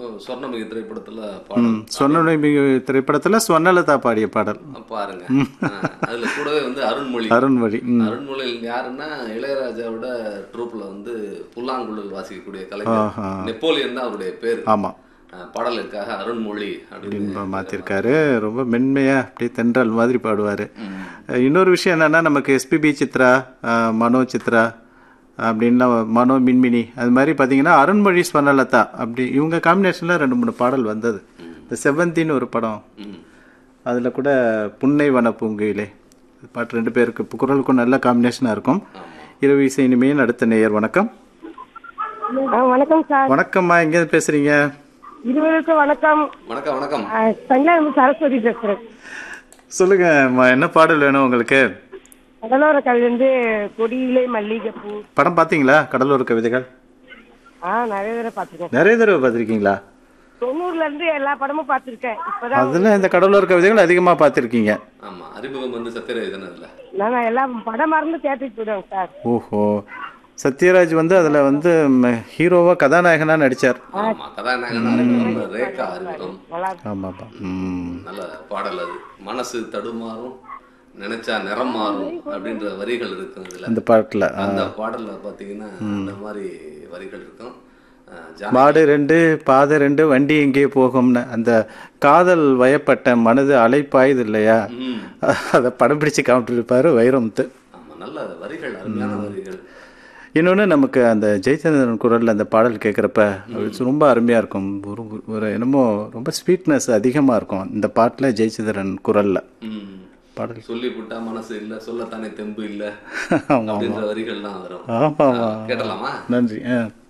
சொர்ணமிகு திரைப்படத்துல பாடல் சொன்ன திரைப்படத்துல சொன்னலதா பாடிய பாடல் பாருங்க ஆ, அதுல கூடவே வந்து அருண்மொழி அருண்மொழி ம். அருண்மொழி யாருன்னா இளையராஜாவோட ட்ரூப்ல வந்து புல்லாங்குழல் வாசிக்கக்கூடிய கலைஞர் ஆஹா. நெப்போலியன் தான் அவருடைய பேர் ஆமா ஆ, பாடலுக்காக அருண்மொழி அப்படின்னு ரொம்ப மாத்திருக்காரு ரொம்ப மென்மையா அப்படியே தென்றல் மாதிரி பாடுவாரு அஹ் இன்னொரு விஷயம் என்னன்னா நமக்கு எஸ்பிபி சித்ரா அஹ் மனோ சித்ரா அப்படின்லாம் மனோ மின்மினி அது மாதிரி பார்த்தீங்கன்னா அருண்மொழி ஸ்வர்ணலதா அப்படி இவங்க காம்பினேஷனில் ரெண்டு மூணு பாடல் வந்தது இந்த செவந்தின்னு ஒரு படம் ம். அதில் கூட புன்னை வன பூங்குயிலே பாட்டு ரெண்டு பேருக்கு இப்போ குரலுக்கும் நல்ல காம்பினேஷனாக இருக்கும் இரவு இசை இனிமையின் அடுத்த நேயர் வணக்கம் ஆ, வணக்கம் சார் வணக்கம்மா எங்கேருந்து பேசுறீங்க இருவருக்கும் வணக்கம் வணக்கம் வணக்கம் ஆ, தஞ்சாவூர் சரஸ்வதி பேசுறேன் சொல்லுங்கம்மா என்ன பாடல் வேணும் உங்களுக்கு கடலோர கவிதை வந்து கொடியிலே மல்லிகைப்பூ படம் பார்த்தீங்களா கடலூர் கவிதைகள் ஆ நிறைய தடவை பார்த்துருக்கேன் நிறைய தடவை பார்த்துருக்கீங்களா தொண்ணூறுல இருந்து எல்லா படமும் பார்த்துருக்கேன் இப்பதான் அதில் இந்த கடலூர் கவிதைகள் அதிகமாக பார்த்துருக்கீங்க ஆமா அறிமுகம் வந்து சத்யராஜன் அதுல நான் எல்லாம் படம் மறந்து தேட்டருக்கு போயிடுவேன் சார் ஓஹோ சத்யராஜ் வந்து அதில் வந்து ஹீரோவாக கதாநாயகனாக நடித்தார் ஆமா கதாநாயகன் ரேகா அறிமுகம் நல்லா இருக்கு. ஆமாப்பா ம் நல்ல பாடல் அது மனசு தடுமாறும் நினைச்சா நிறம் மாறும் அப்படின்ற வரிகள் இருக்கும் இதுல அந்த பாட்டில் அந்த பாடல்ல பாத்தீங்கன்னா அந்த மாதிரி வரிகள் இருக்கும் அஹ் ஜானகி மாடு ரெண்டு பாதை ரெண்டு வண்டி எங்கே போகும்னு அந்த காதல் வயப்பட்ட மனது அலைப்பாயுது இல்லையா ம். அதை படம் பிடிச்சு காமிட்டிருப்பாரு வைரமுத்து ஆமா நல்ல வரிகள் அருமையான வரிகள் இன்னொன்று நமக்கு அந்த ஜெயச்சந்திரன் குரலில் அந்த பாடல் கேட்குறப்ப ரொம்ப அருமையாக இருக்கும் ஒரு ஒரு என்னமோ ரொம்ப ஸ்வீட்னஸ் அதிகமாக இருக்கும் இந்த பாட்டில் ஜெயச்சந்திரன் குரலில் ம். பாடல் சொல்லி விட்டா மனசு இல்ல சொல்லத்தானே தெம்பு இல்ல ஆமாம் அப்படின்ற வரிகள்லாம் வரும் ஆமாம் ஆமாம் கேட்டலாமா நன்றி ஆ